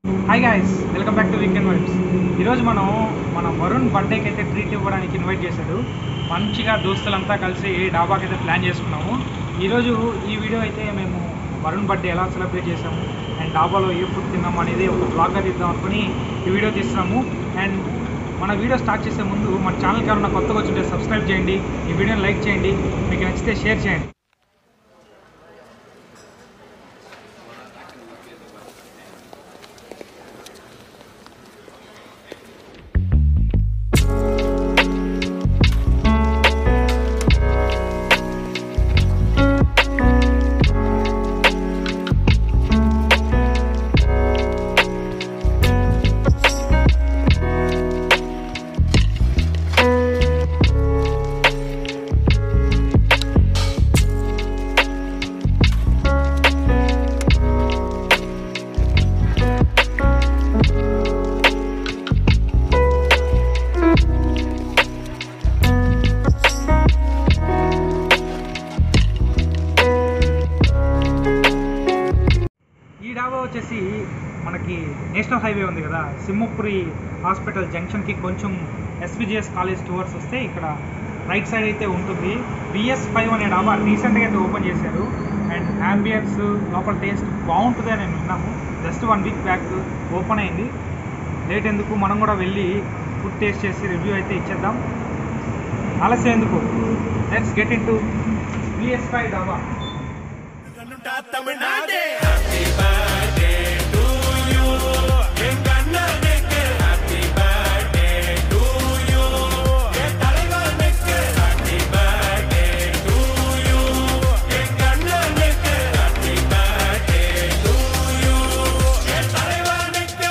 hi guys welcome back to weekend vibes ఈరోజు మనం మన వరుణ్ బర్త్డేకి అయితే ట్రీట్ ఇవ్వడానికి ఇన్వైట్ చేశాడు మంచిగా దోస్తులంతా కలిసి డాబాకి అయితే ప్లాన్ చేసుకున్నాము ఈరోజు ఈ వీడియో అయితే మేము వరుణ్ బర్త్డే ఎలా సెలబ్రేట్ చేసాము అండ్ డాబాలో ఏ ఫుడ్ తిన్నాము అనేది ఒక బ్లాగ్గా తీద్దాం అనుకుని ఈ వీడియో తీస్తున్నాము అండ్ మన వీడియో స్టార్ట్ చేసే ముందు మన ఛానల్కి ఎవరైనా కొత్తగా వచ్చింటే సబ్స్క్రైబ్ చేయండి ఈ వీడియోని లైక్ చేయండి మీకు నచ్చితే షేర్ చేయండి ఈ డాబా వచ్చేసి మనకి నేషనల్ హైవే ఉంది కదా సింహపురి హాస్పిటల్ జంక్షన్కి కొంచెం ఎస్విజిఎస్ కాలేజ్ టూవర్స్ వస్తే ఇక్కడ రైట్ సైడ్ అయితే ఉంటుంది బిఎస్ ఫైవ్ అనే డాబా రీసెంట్గా అయితే ఓపెన్ చేశారు అండ్ అంబియన్స్ లోపల టేస్ట్ బాగుంటుంది అని నేను విన్నాము just one week back open అయింది లేట్ ఎందుకు మనం కూడా వెళ్ళి ఫుడ్ టేస్ట్ చేసి రివ్యూ అయితే ఇచ్చేద్దాం ఆలస్యం ఎందుకు let's get into BS five dhaba Tamil Nadu happy birthday to you எங்க அண்ணனுக்கு ஹாப்பி பர்த்டே டு யூ என் தலைவனுக்கு ஹாப்பி பர்த்டே டு யூ எங்க அண்ணனுக்கு ஹாப்பி பர்த்டே டு யூ என் தலைவனுக்கு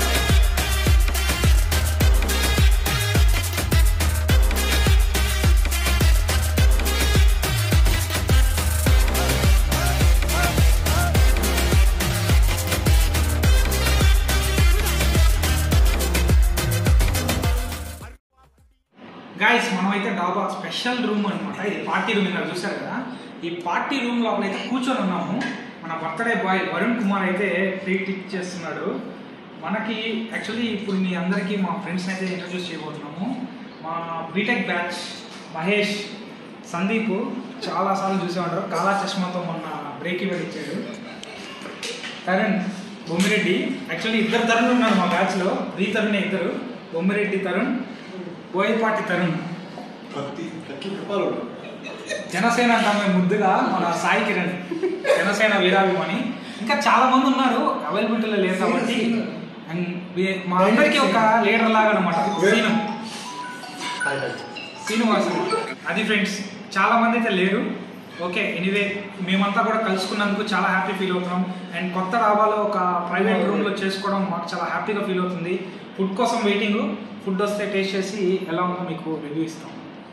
గాయస్ మనమైతే డాబా స్పెషల్ రూమ్ అనమాట ఇది పార్టీ రూమ్ ఇక్కడ చూశారు కదా ఈ పార్టీ రూమ్ లోపల అయితే కూర్చొని ఉన్నాము మన బర్త్డే బాయ్ వరుణ్ కుమార్ అయితే ట్రీట్ ఇచ్చేస్తున్నాడు మనకి యాక్చువల్లీ ఇప్పుడు మీ అందరికీ మా ఫ్రెండ్స్ని అయితే ఇంట్రడ్యూస్ చేయబోతున్నాము మా బీటెక్ బ్యాచ్ మహేష్ సందీప్ చాలాసార్లు చూసే ఉంటారు కాలా చష్మాతో మొన్న బ్రేక్ ఇవ్వడం ఇచ్చాడు తరుణ్ బొమ్మిరెడ్డి యాక్చువల్లీ ఇద్దరు తరుణ్ ఉన్నారు మా బ్యాచ్లో రీ తరుణ్ ఇద్దరు బొమ్మిరెడ్డి తరుణ్ బోయపాటి తరుణ్ కత్తి కత్తి చెప్పాలి జనసేన అంటామే ముద్దుగా మన సాయి కిరణ్ జనసేన వీరాభిమాని ఇంకా చాలా మంది ఉన్నారు అవైలబిలిటీలో లేరు కాబట్టి and we- మా అందరికీ ఒక లీడర్ లాగా అనమాట సీను శ్రీనివాసులు అది ఫ్రెండ్స్ చాలా మంది అయితే లేరు ఓకే ఎనీవే మేమంతా కూడా కలుసుకున్నందుకు చాలా హ్యాపీ ఫీల్ అవుతున్నాం అండ్ కొత్త డాబాలో ఒక ప్రైవేట్ రూమ్లో చేసుకోవడం మాకు చాలా హ్యాపీగా ఫీల్ అవుతుంది ఫుడ్ కోసం వెయిటింగ్ ఫుడ్ వస్తే టేస్ట్ చేసి ఎలా ఉందో మీకు రివ్యూ ఇస్తాం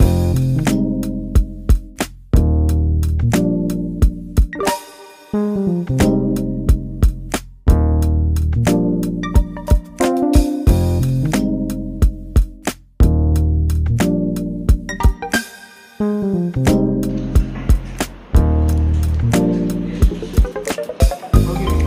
ఓకే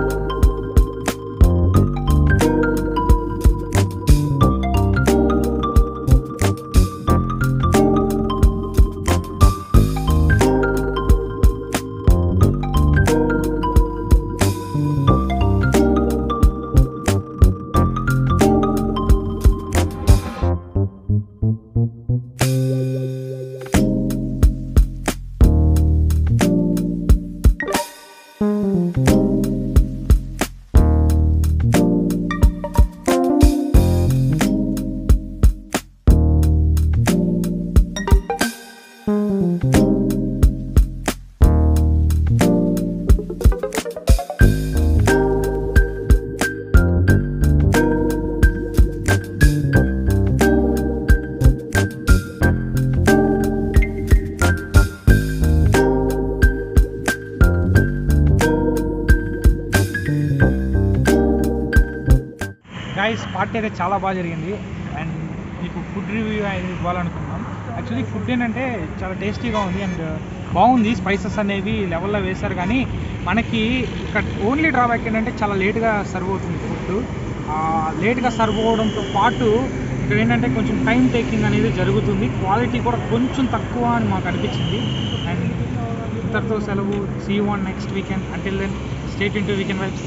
గైస్ పార్టీ అయితే చాలా బాగా జరిగింది అండ్ మీకు ఫుడ్ రివ్యూ అనేది ఇవ్వాలనుకున్నాం యాక్చువల్లీ ఫుడ్ ఏంటంటే చాలా టేస్టీగా ఉంది అండ్ బాగుంది స్పైసెస్ అనేవి లెవెల్లో వేశారు కానీ మనకి ఇక్కడ ఓన్లీ డ్రాబ్యాక్ ఏంటంటే చాలా లేట్గా సర్వ్ అవుతుంది ఫుడ్ లేట్గా సర్వ్ అవడంతో పాటు ఇక్కడ ఏంటంటే కొంచెం టైం టేకింగ్ అనేది జరుగుతుంది క్వాలిటీ కూడా కొంచెం తక్కువ అని మాకు అనిపించింది అండ్ ఇంతటితో సెలవు see one next weekend until then stay into weekend vibes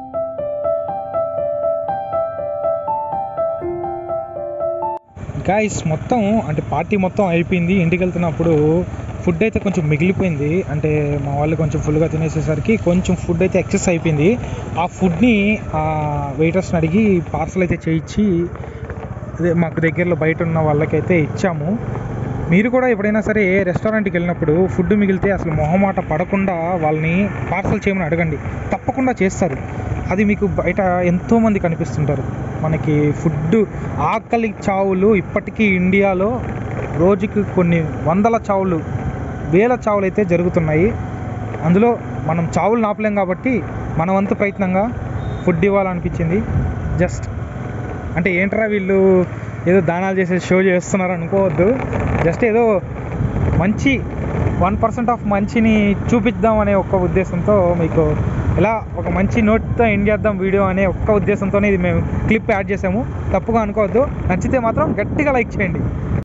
guys మొత్తం అంటే పార్టీ మొత్తం అయిపోయింది ఇంటికి వెళ్తున్నప్పుడు ఫుడ్ అయితే కొంచెం మిగిలిపోయింది అంటే మా వాళ్ళు కొంచెం ఫుల్గా తినేసేసరికి కొంచెం ఫుడ్ అయితే ఎక్సెస్ అయిపోయింది ఆ ఫుడ్ని ఆ వెయిటర్స్ని అడిగి పార్సల్ అయితే చేయించి అదే మాకు దగ్గరలో బయట ఉన్న వాళ్ళకైతే ఇచ్చాము మీరు కూడా ఎప్పుడైనా సరే రెస్టారెంట్కి వెళ్ళినప్పుడు ఫుడ్ మిగిలితే అసలు మొహమాట పడకుండా వాళ్ళని పార్సల్ చేయమని అడగండి తప్పకుండా చేస్తారు అది మీకు బయట ఎంతోమంది కనిపిస్తుంటారు మనకి ఫుడ్ ఆకలి చావులు ఇప్పటికీ ఇండియాలో రోజుకి కొన్ని వందల చావులు వేల చావులు అయితే జరుగుతున్నాయి అందులో మనం చావులు నాపలేం కాబట్టి మన వంతు ప్రయత్నంగా ఫుడ్ ఇవ్వాలనిపించింది జస్ట్ అంటే ఏంట్రా వీళ్ళు ఏదో దానాలు చేసే షో చేస్తున్నారు అనుకోవద్దు జస్ట్ ఏదో మంచి వన్ పర్సెంట్ ఆఫ్ మంచిని చూపిద్దాం అనే ఒక్క ఉద్దేశంతో మీకు ఇలా ఒక మంచి నోట్తో ఎండ్ చేద్దాం వీడియో అనే ఒక్క ఉద్దేశంతోనే ఇది మేము క్లిప్ యాడ్ చేసాము తప్పుగా అనుకోవద్దు నచ్చితే మాత్రం గట్టిగా లైక్ చేయండి